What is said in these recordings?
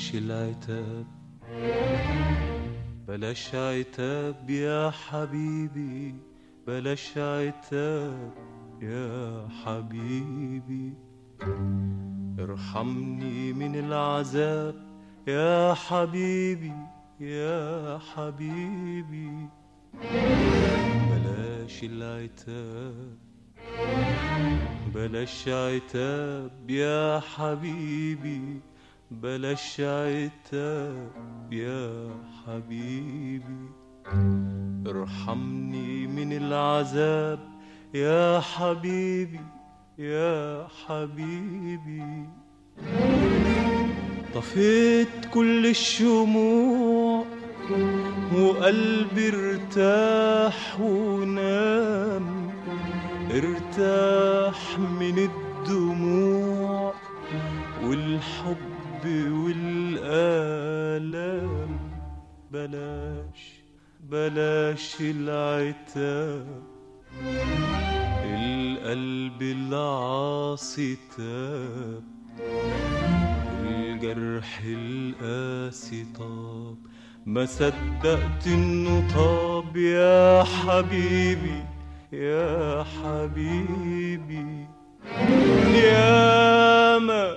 بلاش العتاب بلاش عتاب يا حبيبي بلاش عتاب يا حبيبي ارحمني من العذاب يا حبيبي يا حبيبي بلاش العتاب بلاش عتاب يا حبيبي بلاش عتاب يا حبيبي ارحمني من العذاب يا حبيبي يا حبيبي طفيت كل الشموع وقلبي ارتاح ونام ارتاح من الدموع والحب والآلام بلاش بلاش العتاب القلب العاصي تاب الجرح القاسي طاب ما صدقت انه طاب يا حبيبي يا حبيبي يا ما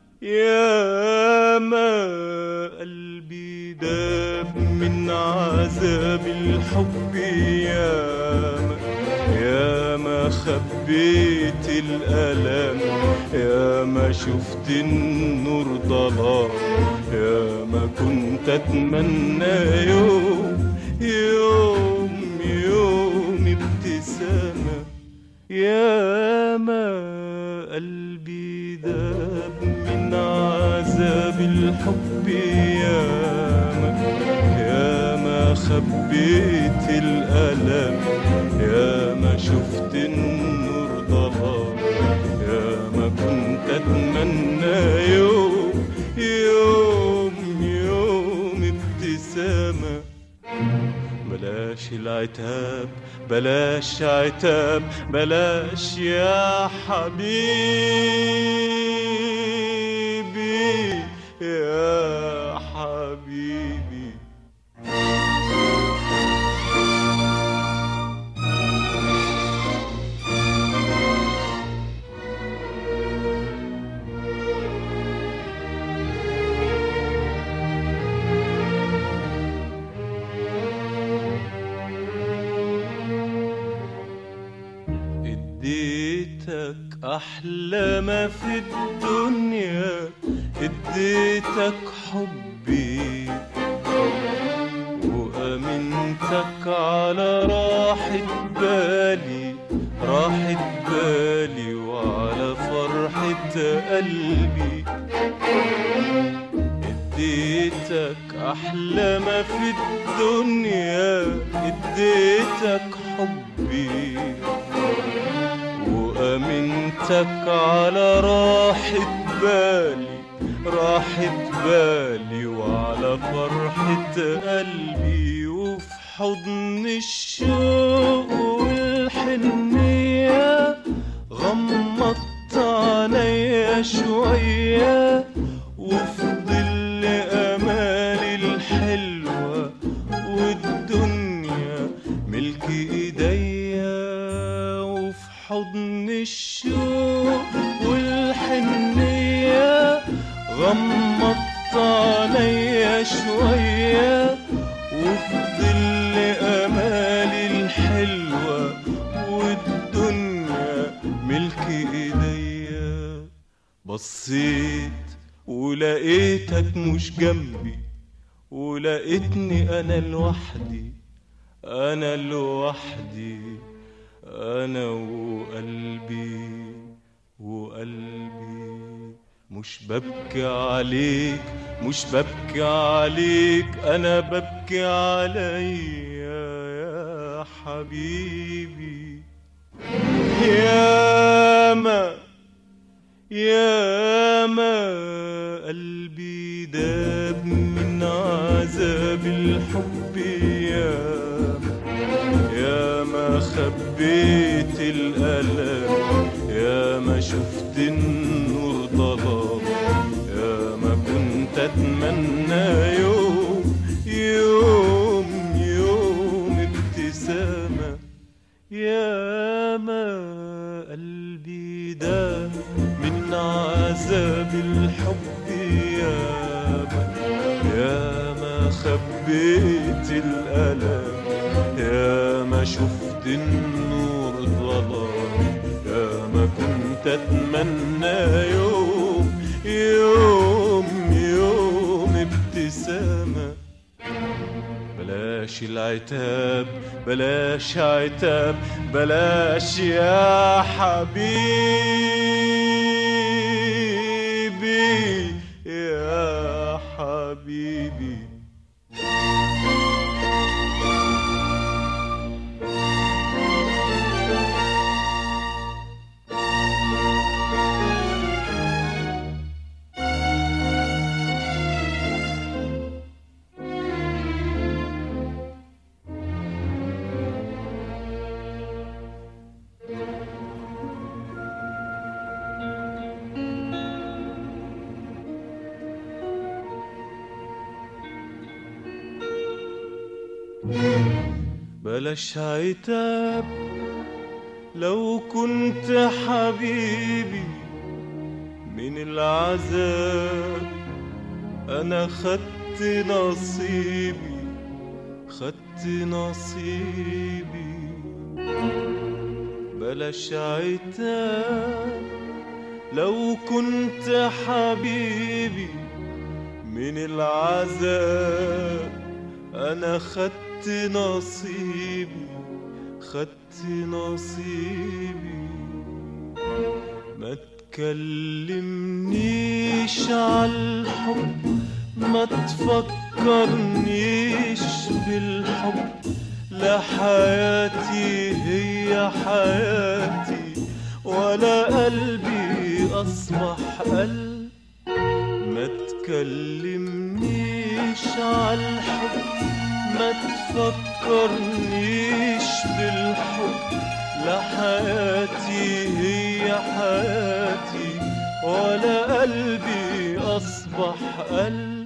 يا ما قلبي داب من عذاب الحب يا ما يا ما خبيت الألم يا ما شفت النور ضلام يا ما كنت أتمنى يوم يوم يوم ابتسامة يا ما قلبي داب من عذاب الحب يا ما يا ما خبيت الألم يا ما شفت النور ضلام يا ما كنت أتمنى يوم يوم يوم ابتسامة بلاش العتاب بلاش عتاب بلاش يا حبيبي يا حبيبي اديتك احلى ما في الدنيا اديتك حبي وامنتك على راحة بالي راحة بالي وعلى فرحة قلبي اديتك احلى ما في الدنيا اديتك حبي وامنتك على راحة بالي راحة بالي وعلى فرحة قلبي وفي حضن الشوق والحنية غمضت عينيا شوية وفي ظل أمالي الحلوة والدنيا ملك إيديا وفي حضن الشوق والحنية غمضت عينيا شوية وفي ظل أمالي الحلوة والدنيا ملك إيديا بصيت ولقيتك مش جنبي ولقيتني أنا لوحدي أنا لوحدي أنا وقلبي وقلبي مش ببكي عليك مش ببكي عليك أنا ببكي عليا يا حبيبي يا ما يا ما قلبي داب من عذاب الحب يا ما يا ما خبيت الألم يا ما شفت النور ضلام يا ما كنت اتمنى يوم يوم يوم ابتسامة يا ما قلبي ده من عذاب الحب يا ما يا ما خبيت الألم يا ما شفت النور ظلام يا ما كنت أتمنى يوم يوم يوم ابتسامة بلاش العتاب بلاش عتاب بلاش يا حبيبي يا حبيبي بلاش عتاب لو كنت حبيبي من العذاب انا خدت نصيبي خدت نصيبي بلاش عتاب لو كنت حبيبي من العذاب انا خدت نصيبي خدت نصيبي ما تكلمنيش عالحب ما تفكرنيش بالحب لا حياتي هي حياتي ولا قلبي أصبح قلب ما تكلمنيش عالحب ما تفكرنيش بالحب لا حياتي هي حياتي ولا قلبي أصبح قلب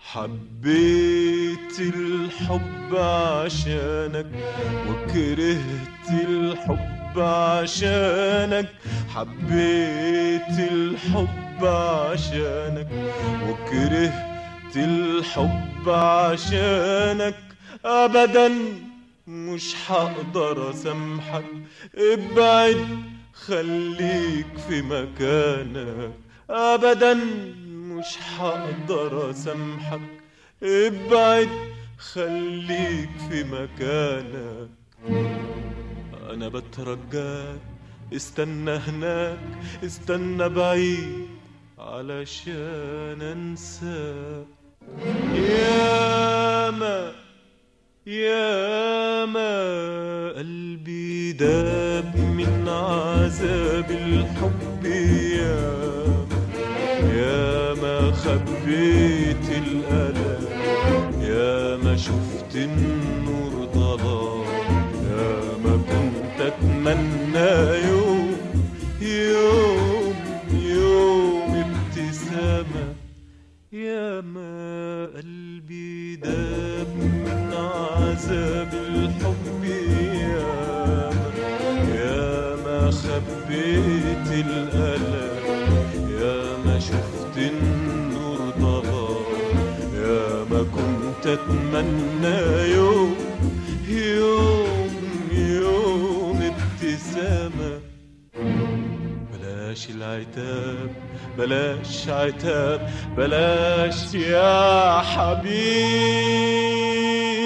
حبيت الحب عشانك وكرهت الحب عشانك حبيت الحب عشانك وكرهت الحب عشانك ابدا مش هقدر اسامحك ابعد خليك في مكانك ابدا مش هقدر اسامحك ابعد خليك في مكانك انا بترجاك استنى هناك استنى بعيد علشان انساك ياما ياما قلبي داب من عذاب الحب ياما ياما خبيت الألم ياما شفت النور ضلام ياما كنت أتمنى يوم يوم يوم ابتسامة ياما قلبي داب من عذاب الحب ياما ياما خبيت الألم ياما شفت النور ضلام ياما كنت أتمنى يوم يوم يوم ابتسامة بلاش العتاب بلاش عتاب بلاش يا حبيبي